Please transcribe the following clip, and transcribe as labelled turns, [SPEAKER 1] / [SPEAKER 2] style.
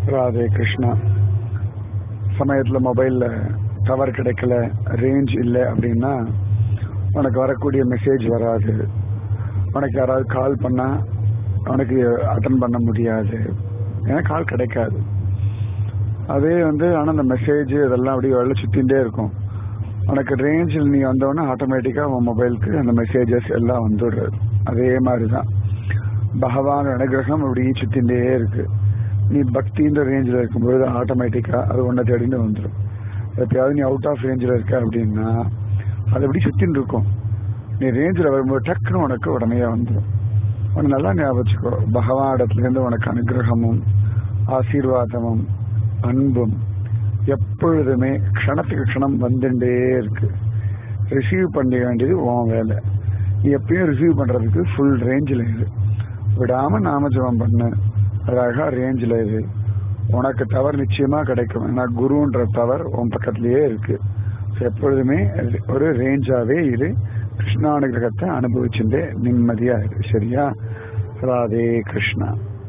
[SPEAKER 1] ராதே கிருஷ்ணா சமயத்தில் மொபைலில் டவர் கிடைக்கல ரேஞ்ச் இல்லை அப்படின்னா உனக்கு வரக்கூடிய மெசேஜ் வராது உனக்கு யாராவது கால் பண்ணால் உனக்கு அட்டன் பண்ண முடியாது ஏன்னா கால் கிடைக்காது அதே வந்து ஆனால் அந்த மெசேஜ் இதெல்லாம் அப்படியே வெளில சுற்றிகிட்டே இருக்கும் உனக்கு ரேஞ்சில் நீ வந்தோடனே ஆட்டோமேட்டிக்காக உன் மொபைலுக்கு அந்த மெசேஜஸ் எல்லாம் வந்துடுறது அதே மாதிரி தான் பகவான் அனுகிரகம் அப்படி சுத்தின்றே இருக்கு நீ பக்தின்ற ரேஞ்சில் இருக்கும்போது ஆட்டோமேட்டிக்காக அது ஒன்றை தேடின்னு வந்துடும் எப்பயாவது நீ அவுட் ஆஃப் ரேஞ்சில் இருக்க அப்படின்னா அது அப்படி சுத்தின்னு இருக்கும் நீ ரேஞ்சில் வரும்போது டக்குன்னு உனக்கு உடனே வந்துடும் உனக்கு நல்லா ஞாபகம் வச்சுக்கோ பகவான் இடத்துலேருந்து உனக்கு அனுகிரகமும் ஆசீர்வாதமும் அன்பும் எப்பொழுதுமே க்ஷணத்துக்கு க்ஷணம் வந்துட்டே இருக்கு ரிசீவ் பண்ண வேண்டியது உன் வேலை நீ எப்பயும் ரிசீவ் பண்றதுக்கு ஃபுல் ரேஞ்சில் இரு விடாம நாம ஜபம் பண்ணு அழகா ரேஞ்சில் இரு உனக்கு டவர் நிச்சயமா கிடைக்கும் ஏன்னா குருன்ற டவர் உன் பக்கத்திலேயே இருக்கு எப்பொழுதுமே ஒரு ரேஞ்சாவே இரு கிருஷ்ணானுகிரகத்தை அனுபவிச்சுட்டே நிம்மதியா இரு சரியா ராதே கிருஷ்ணா